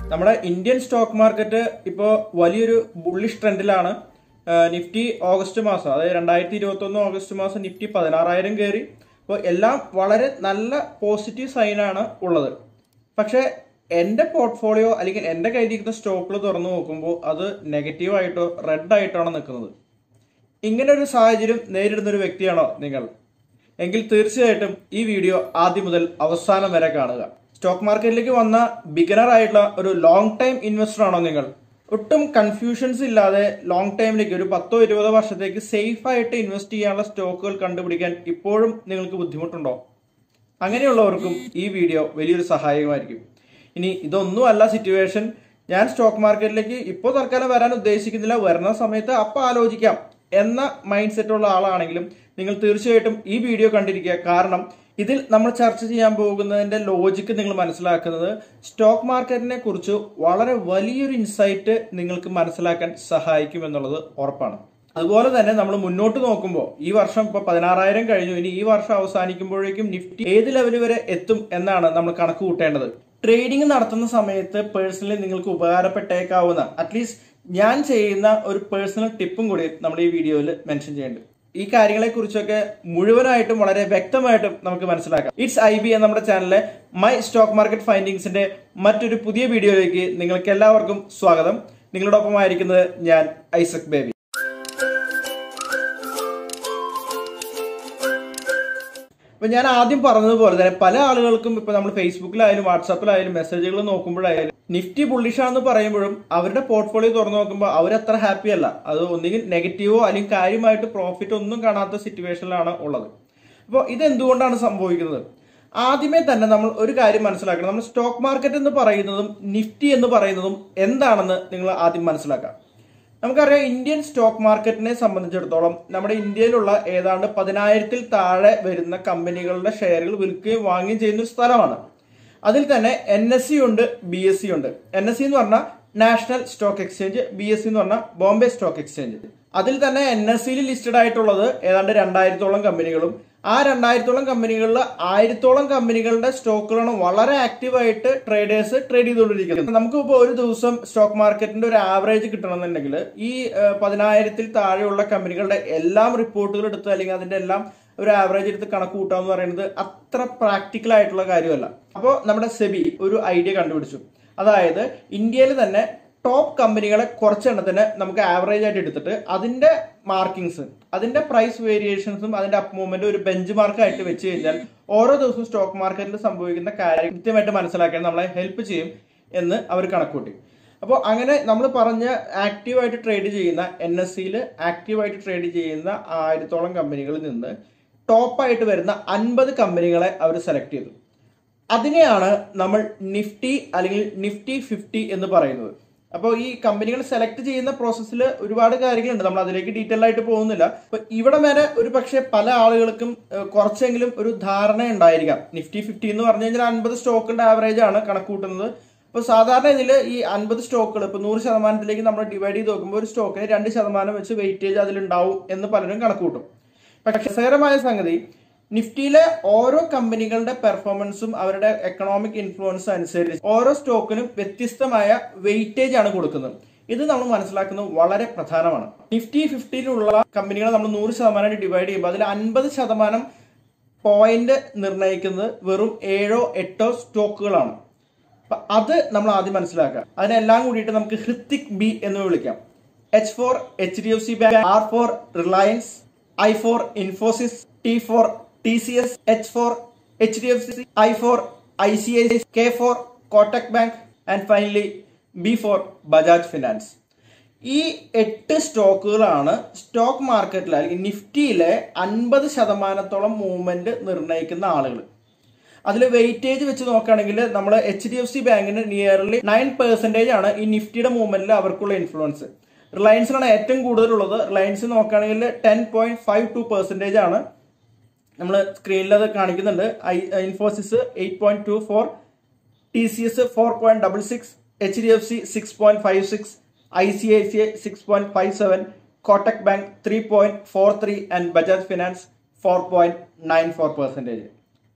നമ്മുടെ Indian stock market ഇപ്പോൾ വലിയൊരു ബുള്ളിഷ് ട്രെൻഡിലാണ് നിഫ്റ്റി ഓഗസ്റ്റ് മാസം അതായത് രണ്ടായിരത്തി ഇരുപത്തി ഒന്ന് ഓഗസ്റ്റ് മാസം നിഫ്റ്റി പതിനാറായിരം കയറി അപ്പോൾ എല്ലാം വളരെ നല്ല പോസിറ്റീവ് സൈനാണ് ഉള്ളത് പക്ഷേ എൻ്റെ പോർട്ട്ഫോളിയോ അല്ലെങ്കിൽ എൻ്റെ കയ്യിലിരിക്കുന്ന സ്റ്റോക്കുകൾ തുറന്നു നോക്കുമ്പോൾ അത് നെഗറ്റീവ് ആയിട്ടോ റെഡ് ആയിട്ടാണ് നിൽക്കുന്നത് ഇങ്ങനെ ഒരു സാഹചര്യം നേരിടുന്ന ഒരു വ്യക്തിയാണോ നിങ്ങൾ എങ്കിൽ തീർച്ചയായിട്ടും ഈ വീഡിയോ ആദ്യം മുതൽ അവസാനം വരെ കാണുക സ്റ്റോക്ക് മാർക്കറ്റിലേക്ക് വന്ന ബിഗനർ ആയിട്ടുള്ള ഒരു ലോങ് ടൈം ഇൻവെസ്റ്റർ ആണോ നിങ്ങൾ ഒട്ടും കൺഫ്യൂഷൻസ് ഇല്ലാതെ ലോങ് ടൈമിലേക്ക് ഒരു പത്തോ ഇരുപതോ വർഷത്തേക്ക് സേഫ് ആയിട്ട് ഇൻവെസ്റ്റ് ചെയ്യാനുള്ള സ്റ്റോക്കുകൾ കണ്ടുപിടിക്കാൻ ഇപ്പോഴും നിങ്ങൾക്ക് ബുദ്ധിമുട്ടുണ്ടോ അങ്ങനെയുള്ളവർക്കും ഈ വീഡിയോ വലിയൊരു സഹായകമായിരിക്കും ഇനി ഇതൊന്നും അല്ല സിറ്റുവേഷൻ ഞാൻ സ്റ്റോക്ക് മാർക്കറ്റിലേക്ക് ഇപ്പോൾ തൽക്കാലം വരാൻ ഉദ്ദേശിക്കുന്നില്ല വരുന്ന സമയത്ത് അപ്പം ആലോചിക്കാം എന്ന മൈൻഡ് സെറ്റ് ഉള്ള ആളാണെങ്കിലും നിങ്ങൾ തീർച്ചയായിട്ടും ഈ വീഡിയോ കണ്ടിരിക്കുക കാരണം ഇതിൽ നമ്മൾ ചർച്ച ചെയ്യാൻ പോകുന്നതിന്റെ ലോജിക്ക് നിങ്ങൾ മനസ്സിലാക്കുന്നത് സ്റ്റോക്ക് മാർക്കറ്റിനെ കുറിച്ച് വളരെ വലിയൊരു ഇൻസൈറ്റ് നിങ്ങൾക്ക് മനസ്സിലാക്കാൻ സഹായിക്കും എന്നുള്ളത് ഉറപ്പാണ് അതുപോലെ തന്നെ നമ്മൾ മുന്നോട്ട് നോക്കുമ്പോൾ ഈ വർഷം ഇപ്പൊ പതിനാറായിരം കഴിഞ്ഞു ഇനി ഈ വർഷം അവസാനിക്കുമ്പോഴേക്കും നിഫ്റ്റി ഏത് ലെവൽ വരെ എത്തും എന്നാണ് നമ്മൾ കണക്ക് കൂട്ടേണ്ടത് ട്രേഡിംഗ് നടത്തുന്ന സമയത്ത് പേഴ്സണലി നിങ്ങൾക്ക് ഉപകാരപ്പെട്ടേക്കാവുന്ന അറ്റ്ലീസ്റ്റ് ഞാൻ ചെയ്യുന്ന ഒരു പേഴ്സണൽ ടിപ്പും കൂടി നമ്മൾ ഈ വീഡിയോയിൽ മെൻഷൻ ചെയ്യുന്നുണ്ട് ഈ കാര്യങ്ങളെ കുറിച്ചൊക്കെ മുഴുവനായിട്ടും വളരെ വ്യക്തമായിട്ടും നമുക്ക് മനസ്സിലാക്കാം ഇറ്റ്സ് ഐ ബി എന്ന നമ്മുടെ ചാനലിലെ മൈ സ്റ്റോക്ക് മാർക്കറ്റ് ഫൈൻഡിങ്സിന്റെ മറ്റൊരു പുതിയ വീഡിയോയിലേക്ക് നിങ്ങൾക്ക് എല്ലാവർക്കും സ്വാഗതം നിങ്ങളോടൊപ്പം ആയിരിക്കുന്നത് ഞാൻ ഐസക് ബേബി അപ്പൊ ഞാൻ ആദ്യം പറഞ്ഞതുപോലെ തന്നെ പല ആളുകൾക്കും ഇപ്പൊ നമ്മൾ ഫേസ്ബുക്കിലായാലും വാട്സാപ്പിലായാലും മെസ്സേജുകൾ നോക്കുമ്പോഴായാലും നിഫ്റ്റി ബുള്ളിഷാന്ന് പറയുമ്പോഴും അവരുടെ പോർട്ട്ഫോളിയോ തുറന്നു നോക്കുമ്പോൾ അവരത്ര ഹാപ്പി അല്ല അത് ഒന്നുകിൽ നെഗറ്റീവോ അല്ലെങ്കിൽ കാര്യമായിട്ട് പ്രോഫിറ്റ് ഒന്നും കാണാത്ത സിറ്റുവേഷനിലാണ് ഉള്ളത് അപ്പോൾ ഇതെന്തുകൊണ്ടാണ് സംഭവിക്കുന്നത് ആദ്യമേ തന്നെ നമ്മൾ ഒരു കാര്യം മനസ്സിലാക്കണം നമ്മൾ സ്റ്റോക്ക് മാർക്കറ്റ് എന്ന് പറയുന്നതും നിഫ്റ്റി എന്ന് പറയുന്നതും എന്താണെന്ന് നിങ്ങൾ ആദ്യം മനസ്സിലാക്കാം നമുക്കറിയാം ഇന്ത്യൻ സ്റ്റോക്ക് മാർക്കറ്റിനെ സംബന്ധിച്ചിടത്തോളം നമ്മുടെ ഇന്ത്യയിലുള്ള ഏതാണ്ട് പതിനായിരത്തിൽ താഴെ വരുന്ന കമ്പനികളുടെ ഷെയറുകൾ വിൽക്കുകയും വാങ്ങുകയും ചെയ്യുന്ന ഒരു സ്ഥലമാണ് അതിൽ തന്നെ എൻ എസ് സി ഉണ്ട് ബി എസ് സി ഉണ്ട് എൻ എസ് സി എന്ന് പറഞ്ഞാൽ national stock exchange B S C എന്ന് പറഞ്ഞാൽ ബോംബെ സ്റ്റോക്ക് എക്സ്ചേഞ്ച് അതിൽ തന്നെ എൻ എസ് സിയിൽ ലിസ്റ്റഡ് ആയിട്ടുള്ളത് ഏതാണ്ട് രണ്ടായിരത്തോളം കമ്പനികളും ആ രണ്ടായിരത്തോളം കമ്പനികളിൽ ആയിരത്തോളം കമ്പനികളുടെ സ്റ്റോക്കുകളാണ് വളരെ ആക്റ്റീവായിട്ട് ട്രേഡേഴ്സ് ട്രേഡ് ചെയ്തുകൊണ്ടിരിക്കുന്നത് നമുക്ക് ഇപ്പോൾ ഒരു ദിവസം സ്റ്റോക്ക് മാർക്കറ്റിന്റെ ഒരു ആവറേജ് കിട്ടണമെന്നുണ്ടെങ്കിൽ ഈ ഏഹ്, പതിനായിരത്തിൽ താഴെയുള്ള കമ്പനികളുടെ എല്ലാം റിപ്പോർട്ടുകൾ എടുത്ത് അല്ലെങ്കിൽ അതിന്റെ എല്ലാം ഒരു ആവറേജ് എടുത്ത് കണക്ക് കൂട്ടുക എന്ന് പറയുന്നത് അത്ര പ്രാക്ടിക്കൽ ആയിട്ടുള്ള കാര്യമല്ല അപ്പോൾ നമ്മുടെ സെബി ഒരു ഐഡിയ കണ്ടുപിടിച്ചു അതായത് ഇന്ത്യയിൽ തന്നെ ടോപ്പ് കമ്പനികളെ കുറച്ചെണ്ണത്തിന് നമുക്ക് ആവറേജ് ആയിട്ട് എടുത്തിട്ട് അതിന്റെ മാർക്കിങ്സ് അതിന്റെ പ്രൈസ് വേരിയേഷൻസും അതിന്റെ അപ്പ് മൂവ്മെന്റ് ഒരു ബെഞ്ച് മാർക്കായിട്ട് വെച്ച് കഴിഞ്ഞാൽ ഓരോ ദിവസവും സ്റ്റോക്ക് മാർക്കറ്റിൽ സംഭവിക്കുന്ന കാര്യം കൃത്യമായിട്ട് മനസ്സിലാക്കാൻ നമ്മളെ ഹെൽപ്പ് ചെയ്യും എന്ന് അവർ കണക്കൂട്ടി അപ്പോൾ അങ്ങനെ നമ്മൾ പറഞ്ഞ ആക്റ്റീവായിട്ട് ട്രേഡ് ചെയ്യുന്ന എൻ എസ് സിയിൽ ആക്റ്റീവായിട്ട് ട്രേഡ് ചെയ്യുന്ന ആയിരത്തോളം കമ്പനികളിൽ നിന്ന് ടോപ്പായിട്ട് വരുന്ന അൻപത് കമ്പനികളെ അവർ സെലക്ട് ചെയ്തു അതിനെയാണ് നമ്മൾ നിഫ്റ്റി അല്ലെങ്കിൽ നിഫ്റ്റി ഫിഫ്റ്റി എന്ന് പറയുന്നത് അപ്പോൾ ഈ കമ്പനികൾ സെലക്ട് ചെയ്യുന്ന പ്രോസസ്സിൽ ഒരുപാട് കാര്യങ്ങളുണ്ട് നമ്മൾ അതിലേക്ക് ഡീറ്റെയിൽ ആയിട്ട് പോകുന്നില്ല അപ്പൊ ഇവിടെ വരെ ഒരു പക്ഷേ പല ആളുകൾക്കും ഏഹ്, കുറച്ചെങ്കിലും ഒരു ധാരണ ഉണ്ടായിരിക്കാം നിഫ്റ്റി ഫിഫ്റ്റി എന്ന് പറഞ്ഞു കഴിഞ്ഞാൽ അൻപത് സ്റ്റോക്കിന്റെ ആവറേജ് ആണ് കണക്കൂട്ടുന്നത് അപ്പോൾ സാധാരണ ഇതിൽ ഈ അൻപത് സ്റ്റോക്കുകൾ ഇപ്പോൾ നൂറ് ശതമാനത്തിലേക്ക് നമ്മൾ ഡിവൈഡ് ചെയ്ത് നോക്കുമ്പോൾ ഒരു സ്റ്റോക്കിന് രണ്ട് ശതമാനം വെച്ച് വെയിറ്റേജ് അതിലുണ്ടാവും എന്ന് പലരും കണക്കൂട്ടും പക്ഷേ രസകരമായ സംഗതി നിഫ്റ്റിയിലെ ഓരോ കമ്പനികളുടെ പെർഫോമൻസും അവരുടെ എക്കണോമിക് ഇൻഫ്ലുവൻസ് അനുസരിച്ച് ഓരോ സ്റ്റോക്കിനും വ്യത്യസ്തമായ വെയിറ്റേജ് ആണ് കൊടുക്കുന്നത് ഇത് നമ്മൾ മനസ്സിലാക്കുന്നത് വളരെ പ്രധാനമാണ് നിഫ്റ്റി ഫിഫ്റ്റിയിലുള്ള കമ്പനികളെ നമ്മൾ നൂറ് ശതമാനമായിട്ട് ഡിവൈഡ് ചെയ്യുമ്പോൾ അതിൽ അൻപത് ശതമാനം പോയിന്റ് നിർണ്ണയിക്കുന്നത് വെറും ഏഴോ എട്ടോ സ്റ്റോക്കുകളാണ് അപ്പൊ അത് നമ്മൾ ആദ്യം മനസ്സിലാക്കുക അതിനെല്ലാം കൂടിയിട്ട് നമുക്ക് ഹൃത്തിക് ബി എന്ന് വിളിക്കാം H for H D F C bank R for Reliance I for Infosys T for T C S H for H D F C I for I C I K for Kotak bank and finally B for Bajaj finance ഈ എട്ട് സ്റ്റോക്കുകളാണ് stock മാർക്കറ്റിൽ അല്ലെങ്കിൽ നിഫ്റ്റിയിലെ അൻപത് ശതമാനത്തോളം movement നിർണ്ണയിക്കുന്ന ആളുകൾ അതിൽ weightage വെച്ച് നോക്കുകയാണെങ്കിൽ നമ്മൾ എച്ച് ഡി എഫ് സി ബാങ്കിന് നിയർലി നയൻ പെർസെൻറ്റേജ് ആണ് ഈ നിഫ്റ്റിയുടെ മൂവ്മെന്റിൽ അവർക്കുള്ള ഇൻഫ്ലുവൻസ് റിലയൻസിനാണ് ഏറ്റവും കൂടുതലുള്ളത് റിലയൻസ് നോക്കുകയാണെങ്കിൽ ten point five two percentage ആണ് നമ്മൾ സ്ക്രീനിൽ അത് കാണിക്കുന്നുണ്ട് I Infosys eight point two four T C S four point double six H D F C six point five six I C I C I six point five seven Kotak bank three point four three and Bajaj finance four point nine four percentage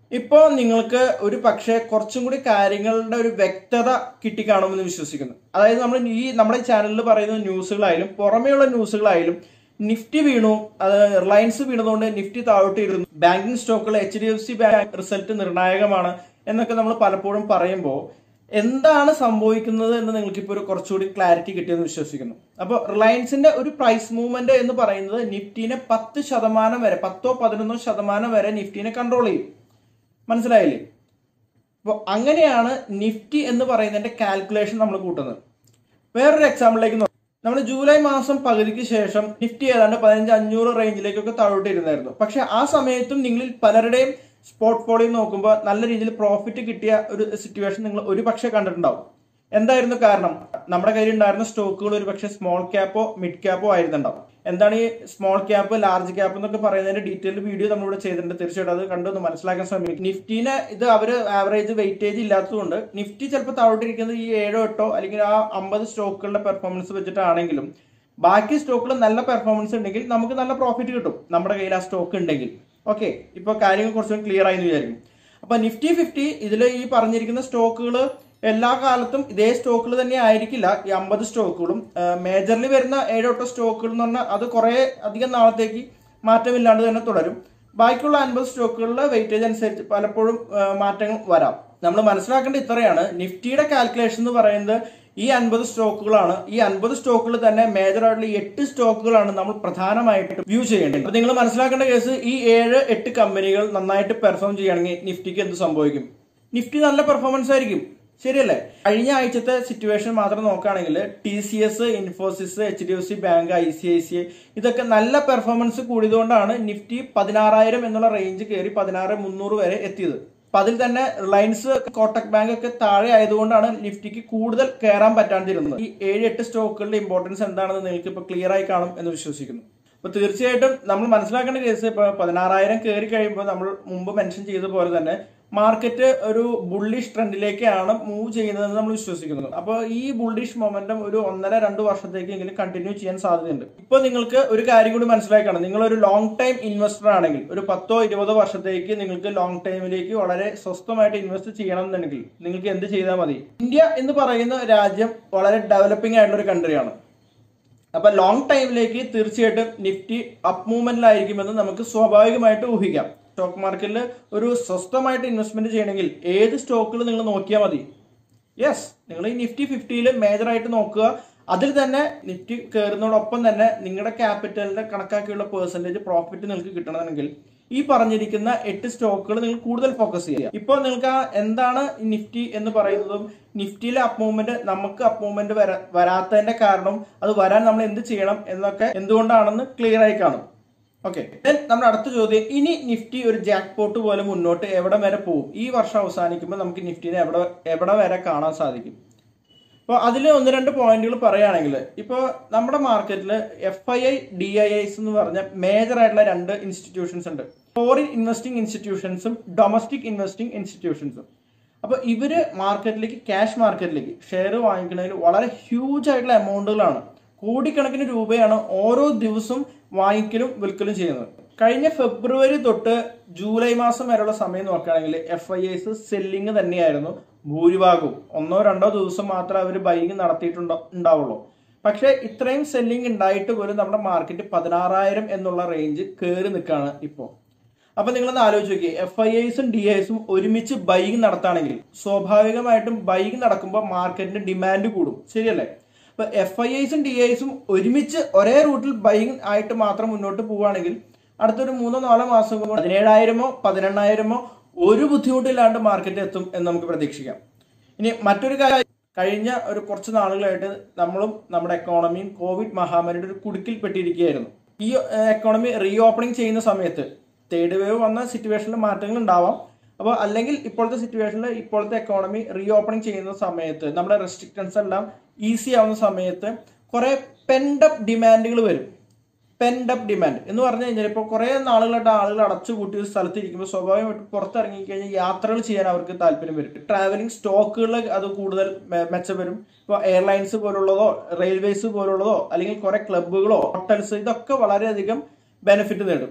ഇപ്പോൾ നിങ്ങൾക്ക് ഒരു പക്ഷേ കുറച്ചും കൂടി കാര്യങ്ങളുടെ ഒരു വ്യക്തത കിട്ടിക്കാണുമെന്ന് വിശ്വസിക്കുന്നു അതായത് നമ്മൾ ഈ നമ്മുടെ ചാനലിൽ പറയുന്ന ന്യൂസുകളായാലും പുറമെയുള്ള ന്യൂസുകളായാലും നിഫ്റ്റി വീണു അത് റിലയൻസ് വീണതുകൊണ്ട് നിഫ്റ്റി താഴോട്ട് ഇരുന്നു ബാങ്കിങ് സ്റ്റോക്കുകൾ H D F C bank result നിർണായകമാണ് എന്നൊക്കെ നമ്മൾ പലപ്പോഴും പറയുമ്പോൾ എന്താണ് സംഭവിക്കുന്നത് എന്ന് നിങ്ങൾക്ക് ഇപ്പോൾ ഒരു കുറച്ചുകൂടി ക്ലാരിറ്റി കിട്ടിയെന്ന് വിശ്വസിക്കുന്നു അപ്പോൾ റിലയൻസിന്റെ ഒരു പ്രൈസ് മൂവ്മെന്റ് എന്ന് പറയുന്നത് നിഫ്റ്റിനെ പത്ത് ശതമാനം വരെ പത്തോ പതിനൊന്നോ ശതമാനം വരെ നിഫ്റ്റിനെ കൺട്രോൾ ചെയ്യും മനസ്സിലായില്ലേ അപ്പോൾ അങ്ങനെയാണ് നിഫ്റ്റി എന്ന് പറയുന്നതിന്റെ കാൽക്കുലേഷൻ നമ്മൾ കൂട്ടുന്നത് വേറൊരു എക്സാമ്പിളിലേക്ക് നോക്കാം നമ്മൾ ജൂലൈ മാസം പകുതിക്ക് ശേഷം നിഫ്റ്റി ഏതാണ്ട് പതിനഞ്ച് അഞ്ഞൂറ് റേഞ്ചിലേക്കൊക്കെ താഴോട്ടിരുന്നായിരുന്നു പക്ഷെ ആ സമയത്തും നിങ്ങളിൽ പലരുടെയും സ്പോട്ട് ഫോളിയോ നോക്കുമ്പോൾ നല്ല രീതിയിൽ പ്രോഫിറ്റ് കിട്ടിയ ഒരു സിറ്റുവേഷൻ നിങ്ങൾ ഒരു പക്ഷേ കണ്ടിട്ടുണ്ടാവും എന്തായിരുന്നു കാരണം നമ്മുടെ കയ്യിൽ ഉണ്ടായിരുന്ന സ്റ്റോക്കുകൾ ഒരു പക്ഷേ സ്മോൾ ക്യാപ്പോ മിഡ് ക്യാപ്പോ ആയിരുന്നുണ്ടാവും എന്താണ് ഈ സ്മോൾ ക്യാപ്പ് ലാർജ് ക്യാപ്പ് എന്നൊക്കെ പറയുന്നതിന്റെ ഡീറ്റെയിൽ വീഡിയോ നമ്മളിവിടെ ചെയ്തിട്ടുണ്ട് തീർച്ചയായിട്ടും അത് കണ്ടൊന്ന് മനസ്സിലാക്കാൻ ശ്രമിക്കും നിഫ്റ്റിനെ ഇത് അവർ ആവറേജ് വെയിറ്റേജ് ഇല്ലാത്തതുകൊണ്ട് നിഫ്റ്റി ചിലപ്പോൾ താഴോട്ടിരിക്കുന്നത് ഈ ഏഴോ എട്ടോ അല്ലെങ്കിൽ ആ അമ്പത് സ്റ്റോക്കുകളുടെ പെർഫോമൻസ് വെച്ചിട്ടാണെങ്കിലും ബാക്കി സ്റ്റോക്കുകൾ നല്ല പെർഫോമൻസ് ഉണ്ടെങ്കിൽ നമുക്ക് നല്ല പ്രോഫിറ്റ് കിട്ടും നമ്മുടെ കയ്യിൽ ആ സ്റ്റോക്ക് ഉണ്ടെങ്കിൽ ഓക്കെ ഇപ്പൊ കാര്യങ്ങൾ കുറച്ചും ക്ലിയർ ആയി എന്ന് വിചാരിക്കും അപ്പൊ നിഫ്റ്റി ഫിഫ്റ്റി ഇതിൽ ഈ പറഞ്ഞിരിക്കുന്ന സ്റ്റോക്കുകൾ എല്ലാ കാലത്തും ഇതേ സ്റ്റോക്കുകൾ തന്നെ ആയിരിക്കില്ല ഈ അമ്പത് സ്റ്റോക്കുകളും മേജറിൽ വരുന്ന ഏഴോട്ടോ സ്റ്റോക്കുകൾ എന്ന് പറഞ്ഞാൽ അത് കുറെ അധികം നാളത്തേക്ക് മാറ്റമില്ലാണ്ട് തന്നെ തുടരും ബാക്കിയുള്ള അൻപത് സ്റ്റോക്കുകളുടെ വെയിറ്റേജ് അനുസരിച്ച് പലപ്പോഴും ആ, മാറ്റങ്ങൾ വരാം നമ്മൾ മനസ്സിലാക്കേണ്ട ഇത്രയാണ് നിഫ്റ്റിയുടെ കാൽക്കുലേഷൻ എന്ന് പറയുന്നത് ഈ അൻപത് സ്റ്റോക്കുകളാണ് ഈ അൻപത് സ്റ്റോക്കുകൾ തന്നെ മേജർ ആയിട്ടുള്ള ഈ എട്ട് സ്റ്റോക്കുകളാണ് നമ്മൾ പ്രധാനമായിട്ടും വ്യൂ ചെയ്യേണ്ടത് അപ്പൊ നിങ്ങൾ മനസ്സിലാക്കേണ്ട കേസ് ഈ ഏഴ് എട്ട് കമ്പനികൾ നന്നായിട്ട് പെർഫോം ചെയ്യുകയാണെങ്കിൽ നിഫ്റ്റിക്ക് എന്ത് സംഭവിക്കും നിഫ്റ്റി നല്ല പെർഫോമൻസ് ആയിരിക്കും ശരിയല്ലേ കഴിഞ്ഞ ആഴ്ചത്തെ സിറ്റുവേഷൻ മാത്രം നോക്കുകയാണെങ്കിൽ T C S Infosys H D F C bank I C I C I ഇതൊക്കെ നല്ല പെർഫോമൻസ് കൂടിയതുകൊണ്ടാണ് നിഫ്റ്റി പതിനാറായിരം എന്നുള്ള റേഞ്ച് കയറി പതിനാറ് മുന്നൂറ് വരെ എത്തിയത് അപ്പൊ അതിൽ തന്നെ റിലയൻസ് കോട്ടക് ബാങ്ക് ഒക്കെ താഴെ ആയതുകൊണ്ടാണ് നിഫ്റ്റിക്ക് കൂടുതൽ കയറാൻ പറ്റാണ്ടിരുന്നത് ഈ ഏഴ് എട്ട് സ്റ്റോക്കുകളുടെ ഇമ്പോർട്ടൻസ് എന്താണെന്ന് നിങ്ങൾക്ക് ഇപ്പൊ ക്ലിയർ ആയി കാണും എന്ന് വിശ്വസിക്കുന്നു അപ്പൊ തീർച്ചയായിട്ടും നമ്മൾ മനസ്സിലാക്കേണ്ട കേസ് ഇപ്പൊ പതിനാറായിരം കയറി കഴിയുമ്പോൾ നമ്മൾ മുമ്പ് മെൻഷൻ ചെയ്ത പോലെ തന്നെ മാർക്കറ്റ് ഒരു ബുള്ളിഷ് ട്രെൻഡിലേക്കാണ് മൂവ് ചെയ്യുന്നതെന്ന് നമ്മൾ വിശ്വസിക്കുന്നു അപ്പോൾ ഈ ബുള്ളിഷ് മൊമെന്റം ഒരു ഒന്നര രണ്ട് വർഷത്തേക്കെങ്കിലും കണ്ടിന്യൂ ചെയ്യാൻ സാധ്യതയുണ്ട് ഇപ്പോൾ നിങ്ങൾക്ക് ഒരു കാര്യം കൂടി മനസ്സിലാക്കണം നിങ്ങൾ ഒരു ലോങ് ടൈം ഇൻവെസ്റ്റർ ആണെങ്കിൽ ഒരു പത്തോ ഇരുപതോ വർഷത്തേക്ക് നിങ്ങൾക്ക് ലോങ് ടൈമിലേക്ക് വളരെ സ്വസ്ഥമായിട്ട് ഇൻവെസ്റ്റ് ചെയ്യണം എന്നുണ്ടെങ്കിൽ നിങ്ങൾക്ക് എന്ത് ചെയ്താൽ മതി ഇന്ത്യ എന്ന് പറയുന്ന രാജ്യം വളരെ ഡെവലപ്പിംഗ് ആയിട്ടുള്ള ഒരു കൺട്രിയാണ് അപ്പൊ ലോങ് ടൈമിലേക്ക് തീർച്ചയായിട്ടും നിഫ്റ്റി അപ്പ് മൂവ്മെന്റിലായിരിക്കുമെന്ന് നമുക്ക് സ്വാഭാവികമായിട്ട് ഊഹിക്കാം സ്റ്റോക്ക് മാർക്കറ്റിൽ ഒരു സ്വസ്ഥമായിട്ട് ഇൻവെസ്റ്റ്മെന്റ് ചെയ്യണമെങ്കിൽ ഏത് സ്റ്റോക്കുകൾ നിങ്ങൾ നോക്കിയാൽ മതി യെസ് നിങ്ങൾ ഈ നിഫ്റ്റി ഫിഫ്റ്റിയിൽ മേജർ ആയിട്ട് നോക്കുക അതിൽ തന്നെ നിഫ്റ്റി കയറുന്നതോടൊപ്പം തന്നെ നിങ്ങളുടെ ക്യാപിറ്റലിന്റെ കണക്കാക്കിയുള്ള പെർസെന്റേജ് പ്രോഫിറ്റ് നിങ്ങൾക്ക് കിട്ടണമെങ്കിൽ ഈ പറഞ്ഞിരിക്കുന്ന എട്ട് സ്റ്റോക്കുകൾ നിങ്ങൾ കൂടുതൽ ഫോക്കസ് ചെയ്യുക ഇപ്പോൾ നിങ്ങൾക്ക് ആ എന്താണ് ഈ നിഫ്റ്റി എന്ന് പറയുന്നതും നിഫ്റ്റിയിലെ അപ്പ് മൂവ്മെന്റ് നമുക്ക് അപ്പ് മൂവ്മെന്റ് വരാത്തതിന്റെ കാരണം അത് വരാൻ നമ്മൾ എന്ത് ചെയ്യണം എന്നൊക്കെ എന്തുകൊണ്ടാണെന്ന് ക്ലിയർ ആയി കാണും ഓക്കെ ദെൻ നമ്മുടെ അടുത്ത ചോദ്യം ഇനി നിഫ്റ്റി ഒരു ജാക്ക് പോട്ട് പോലെ മുന്നോട്ട് എവിടെ വരെ പോകും ഈ വർഷം അവസാനിക്കുമ്പോൾ നമുക്ക് നിഫ്റ്റിനെ എവിടെ എവിടെ വരെ കാണാൻ സാധിക്കും അപ്പോൾ അതിൽ ഒന്ന് രണ്ട് പോയിന്റുകൾ പറയുകയാണെങ്കിൽ ഇപ്പോൾ നമ്മുടെ മാർക്കറ്റിൽ F I I D I Is എന്ന് പറഞ്ഞ മേജർ ആയിട്ടുള്ള രണ്ട് ഇൻസ്റ്റിറ്റ്യൂഷൻസ് ഉണ്ട് ഫോറിൻ ഇൻവെസ്റ്റിംഗ് ഇൻസ്റ്റിറ്റ്യൂഷൻസും ഡൊമസ്റ്റിക് ഇൻവെസ്റ്റിംഗ് ഇൻസ്റ്റിറ്റ്യൂഷൻസും അപ്പോൾ ഇവര് മാർക്കറ്റിലേക്ക് ക്യാഷ് മാർക്കറ്റിലേക്ക് ഷെയർ വാങ്ങിക്കുന്നതിൽ വളരെ ഹ്യൂജ് ആയിട്ടുള്ള എമൗണ്ടുകളാണ് കോടിക്കണക്കിന് രൂപയാണ് ഓരോ ദിവസവും വാങ്ങിക്കലും വിൽക്കലും ചെയ്യുന്നത് കഴിഞ്ഞ ഫെബ്രുവരി തൊട്ട് ജൂലൈ മാസം വരെയുള്ള സമയം നോക്കുകയാണെങ്കിൽ എഫ് ഐ എസ് സെല്ലിങ് തന്നെയായിരുന്നു ഭൂരിഭാഗവും ഒന്നോ രണ്ടോ ദിവസം മാത്രമേ അവർ ബൈങ് നടത്തിയിട്ടുണ്ടോ ഉണ്ടാവുള്ളൂ പക്ഷേ ഇത്രയും സെല്ലിംഗ് ഉണ്ടായിട്ട് പോലും നമ്മുടെ മാർക്കറ്റ് പതിനാറായിരം എന്നുള്ള റേഞ്ച് കയറി നിൽക്കുകയാണ് ഇപ്പോൾ അപ്പൊ നിങ്ങളൊന്ന് ആലോചിച്ച് നോക്കി എഫ് ഐ ഐസും ഡി ഐസും ഒരുമിച്ച് ബൈങ് നടത്താണെങ്കിൽ സ്വാഭാവികമായിട്ടും ബൈങ് നടക്കുമ്പോൾ മാർക്കറ്റിന്റെ ഡിമാൻഡ് കൂടും ശരിയല്ലേ അപ്പൊ എഫ് ഐ ഐസും ഡി ഐസും ഒരുമിച്ച് ഒരേ റൂട്ടിൽ ബൈങ് ആയിട്ട് മാത്രം മുന്നോട്ട് പോവുകയാണെങ്കിൽ അടുത്തൊരു മൂന്നോ നാലോ മാസം കൊണ്ട് പതിനേഴായിരമോ പതിനെണ്ണായിരമോ ഒരു ബുദ്ധിമുട്ടില്ലാണ്ട് മാർക്കറ്റ് എത്തും എന്ന് നമുക്ക് പ്രതീക്ഷിക്കാം ഇനി മറ്റൊരു കാര്യം കഴിഞ്ഞ ഒരു കുറച്ച് നാളുകളായിട്ട് നമ്മളും നമ്മുടെ എക്കോണമിയും കോവിഡ് മഹാമാരിയുടെ ഒരു കുടുക്കിൽ പെട്ടിരിക്കുകയായിരുന്നു ഈ എക്കോണമി റീ ഓപ്പണിംഗ് ചെയ്യുന്ന സമയത്ത് തേർഡ് വേവ് വന്ന സിറ്റുവേഷനിൽ മാറ്റങ്ങൾ ഉണ്ടാവാം അപ്പോൾ അല്ലെങ്കിൽ ഇപ്പോഴത്തെ സിറ്റുവേഷനിൽ ഇപ്പോഴത്തെ എക്കോണമി റീ ഓപ്പണിംഗ് ചെയ്യുന്ന സമയത്ത് നമ്മുടെ റെസ്ട്രിക്ഷൻസ് എല്ലാം ഈസി ആവുന്ന സമയത്ത് കുറെ പെൻഡപ്പ് ഡിമാൻഡുകൾ വരും പെൻഡപ്പ് ഡിമാൻഡ് എന്ന് പറഞ്ഞു കഴിഞ്ഞാൽ ഇപ്പോൾ കുറേ നാളുകളായിട്ട് ആളുകൾ അടച്ചു കൂട്ടി ഒരു സ്ഥലത്ത് ഇരിക്കുമ്പോൾ സ്വാഭാവികമായിട്ട് പുറത്തിറങ്ങി കഴിഞ്ഞാൽ യാത്രകൾ ചെയ്യാൻ അവർക്ക് താല്പര്യം വരും ട്രാവലിംഗ് സ്റ്റോക്കുകൾ അത് കൂടുതൽ മെ- മെച്ചപ്പെടും ഇപ്പോൾ എയർലൈൻസ് പോലുള്ളതോ റെയിൽവേസ് പോലുള്ളതോ അല്ലെങ്കിൽ കുറെ ക്ലബ്ബുകളോ ഹോട്ടൽസ് ഇതൊക്കെ വളരെയധികം ബെനിഫിറ്റ് നേടും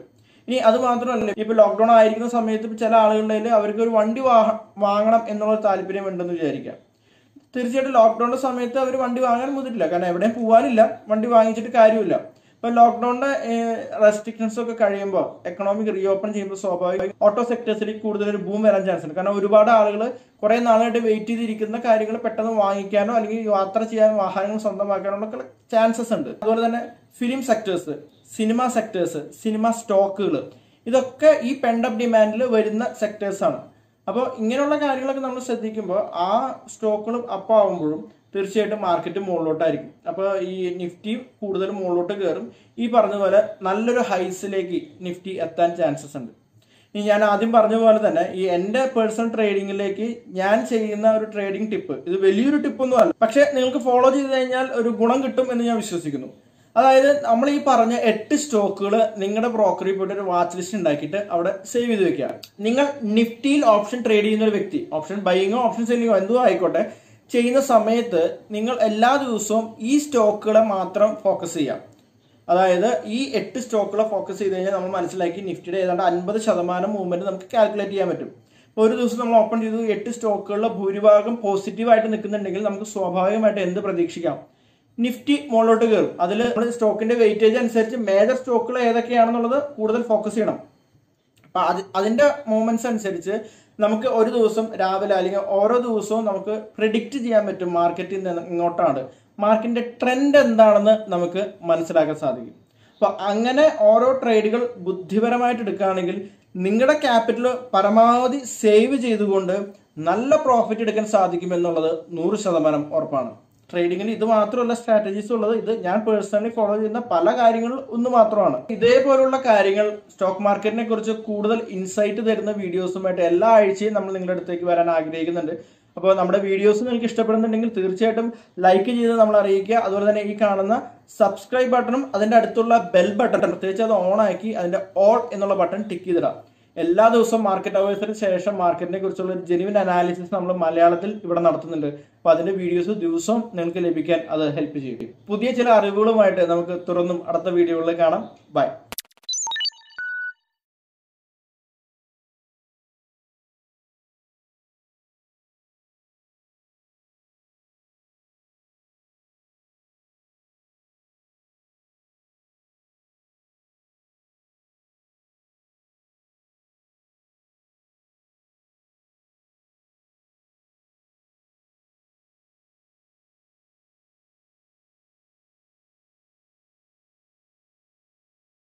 ഇനി അത് മാത്രമല്ല ഇപ്പൊ ലോക്ക്ഡൌൺ ആയിരിക്കുന്ന സമയത്ത് ഇപ്പൊ ചില ആളുകളുടെ കയ്യില് അവർക്ക് ഒരു വണ്ടി വാഹ- വാങ്ങണം എന്നുള്ള താല്പര്യം ഉണ്ടെന്ന് വിചാരിക്കാം തീർച്ചയായിട്ടും ലോക്ക്ഡൌണിന്റെ സമയത്ത് അവർ വണ്ടി വാങ്ങാൻ മുതിരില്ല കാരണം എവിടെയും പോകാനില്ല വണ്ടി വാങ്ങിച്ചിട്ട് കാര്യമില്ല ഇപ്പൊ ലോക്ക്ഡൌണിന്റെ റെസ്ട്രിക്ഷൻസ് ഒക്കെ കഴിയുമ്പോൾ എക്കണോമിക് റീഓപ്പൺ ചെയ്യുമ്പോൾ സ്വാഭാവിക ഓട്ടോ സെക്ടേഴ്സിലേക്ക് കൂടുതൽ ഒരു ബൂം വരാൻ ചാൻസ് ഉണ്ട് കാരണം ഒരുപാട് ആളുകൾ കുറെ നാളായിട്ട് വെയിറ്റ് ചെയ്തിരിക്കുന്ന കാര്യങ്ങൾ പെട്ടെന്ന് വാങ്ങിക്കാനോ അല്ലെങ്കിൽ യാത്ര ചെയ്യാനോ വാഹനങ്ങൾ സ്വന്തമാക്കാനോ ഒക്കെ ചാൻസസ് ഉണ്ട് അതുപോലെ തന്നെ film sectors cinema sectors cinema സ്റ്റോക്കുകൾ ഇതൊക്കെ ഈ പെൻഡപ്പ് ഡിമാൻഡിൽ വരുന്ന സെക്ടേഴ്സ് ആണ് അപ്പോൾ ഇങ്ങനെയുള്ള കാര്യങ്ങളൊക്കെ നമ്മൾ ശ്രദ്ധിക്കുമ്പോൾ ആ സ്റ്റോക്കുകൾ അപ്പം ആവുമ്പോഴും തീർച്ചയായിട്ടും മാർക്കറ്റ് മുകളിലോട്ടായിരിക്കും അപ്പോൾ ഈ നിഫ്റ്റി കൂടുതൽ മുകളിലോട്ട് കയറും ഈ പറഞ്ഞ പോലെ നല്ലൊരു ഹൈസിലേക്ക് നിഫ്റ്റി എത്താൻ ചാൻസസ് ഉണ്ട് ഇനി ഞാൻ ആദ്യം പറഞ്ഞ പോലെ തന്നെ ഈ എൻ്റെ പേഴ്സണൽ ട്രേഡിങ്ങിലേക്ക് ഞാൻ ചെയ്യുന്ന ഒരു ട്രേഡിംഗ് ടിപ്പ് ഇത് വലിയൊരു ടിപ്പൊന്നും അല്ല പക്ഷെ നിങ്ങൾക്ക് ഫോളോ ചെയ്ത് കഴിഞ്ഞാൽ ഒരു ഗുണം കിട്ടും എന്ന് ഞാൻ വിശ്വസിക്കുന്നു അതായത് നമ്മൾ ഈ പറഞ്ഞ എട്ട് സ്റ്റോക്കുകൾ നിങ്ങളുടെ ബ്രോക്കറിൽ പോയിട്ട് ഒരു വാച്ച് ലിസ്റ്റ് ഉണ്ടാക്കിയിട്ട് അവിടെ സേവ് ചെയ്ത് വെക്കുക നിങ്ങൾ നിഫ്റ്റിയിൽ ഓപ്ഷൻ ട്രേഡ് ചെയ്യുന്ന ഒരു വ്യക്തി ഓപ്ഷൻ ബൈയിങ്ങോ ഓപ്ഷൻ സെല്ലിങ്ങോ എന്തോ ആയിക്കോട്ടെ ചെയ്യുന്ന സമയത്ത് നിങ്ങൾ എല്ലാ ദിവസവും ഈ സ്റ്റോക്കുകളെ മാത്രം ഫോക്കസ് ചെയ്യാം അതായത് ഈ എട്ട് സ്റ്റോക്കുകളെ ഫോക്കസ് ചെയ്ത് കഴിഞ്ഞാൽ നമ്മൾ മനസ്സിലാക്കി നിഫ്റ്റിയുടെ ഏതാണ്ട് അൻപത് ശതമാനം മൂവ്മെന്റ് നമുക്ക് കാൽക്കുലേറ്റ് ചെയ്യാൻ പറ്റും ഇപ്പോൾ ഒരു ദിവസം നമ്മൾ ഓപ്പൺ ചെയ്തു എട്ട് സ്റ്റോക്കുകളിലെ ഭൂരിഭാഗം പോസിറ്റീവായിട്ട് നിൽക്കുന്നുണ്ടെങ്കിൽ നമുക്ക് സ്വാഭാവികമായിട്ട് എന്ത് പ്രതീക്ഷിക്കാം നിഫ്റ്റി മുകളിലോട്ട് കയറും അതിൽ നമ്മൾ സ്റ്റോക്കിന്റെ വെയിറ്റേജ് അനുസരിച്ച് മേജർ സ്റ്റോക്കുകൾ ഏതൊക്കെയാണെന്നുള്ളത് കൂടുതൽ ഫോക്കസ് ചെയ്യണം അപ്പൊ അത് അതിന്റെ മൂവ്മെന്റ്സ് അനുസരിച്ച് നമുക്ക് ഒരു ദിവസം രാവിലെ അല്ലെങ്കിൽ ഓരോ ദിവസവും നമുക്ക് പ്രിഡിക്റ്റ് ചെയ്യാൻ പറ്റും മാർക്കറ്റിൽ നിന്ന് ഇങ്ങോട്ടാണ് മാർക്കറ്റിന്റെ ട്രെൻഡ് എന്താണെന്ന് നമുക്ക് മനസ്സിലാക്കാൻ സാധിക്കും അപ്പൊ അങ്ങനെ ഓരോ ട്രേഡുകൾ ബുദ്ധിപരമായിട്ട് എടുക്കുകയാണെങ്കിൽ നിങ്ങളുടെ ക്യാപിറ്റൽ പരമാവധി സേവ് ചെയ്തുകൊണ്ട് നല്ല പ്രോഫിറ്റ് എടുക്കാൻ സാധിക്കും എന്നുള്ളത് നൂറ് ശതമാനം ഉറപ്പാണ് ട്രേഡിങ്ങിന് ഇത് മാത്രമല്ല സ്ട്രാറ്റജീസ് ഉള്ളത് ഇത് ഞാൻ പേഴ്സണലി ഫോളോ ചെയ്യുന്ന പല കാര്യങ്ങളും ഒന്ന് മാത്രമാണ് ഇതേപോലുള്ള കാര്യങ്ങൾ സ്റ്റോക്ക് മാർക്കറ്റിനെ കുറിച്ച് കൂടുതൽ ഇൻസൈറ്റ് തരുന്ന വീഡിയോസുമായിട്ട് എല്ലാ ആഴ്ചയും നമ്മൾ നിങ്ങളുടെ അടുത്തേക്ക് വരാൻ ആഗ്രഹിക്കുന്നുണ്ട് അപ്പോൾ നമ്മുടെ വീഡിയോസ് നിങ്ങൾക്ക് ഇഷ്ടപ്പെടുന്നുണ്ടെങ്കിൽ തീർച്ചയായിട്ടും ലൈക്ക് ചെയ്ത് നമ്മൾ അറിയിക്കുക അതുപോലെ തന്നെ ഈ കാണുന്ന സബ്സ്ക്രൈബ് ബട്ടണും അതിന്റെ അടുത്തുള്ള ബെൽ ബട്ടൺ പ്രത്യേകിച്ച് അത് ഓൺ ആക്കി അതിന്റെ ഓൾ എന്നുള്ള ബട്ടൺ ടിക്ക് ചെയ്തിടാം എല്ലാ ദിവസവും മാർക്കറ്റ് അവേഴ്സിന് ശേഷം മാർക്കറ്റിനെ കുറിച്ചുള്ള ഒരു ജെനുവിൻ അനാലിസിസ് നമ്മൾ മലയാളത്തിൽ ഇവിടെ നടത്തുന്നുണ്ട് അപ്പൊ അതിന്റെ വീഡിയോസ് ദിവസവും നിങ്ങൾക്ക് ലഭിക്കാൻ അത് ഹെൽപ്പ് ചെയ്യും പുതിയ ചില അറിവുകളുമായിട്ട് നമുക്ക് തുറന്നും അടുത്ത വീഡിയോകളിൽ കാണാം ബൈ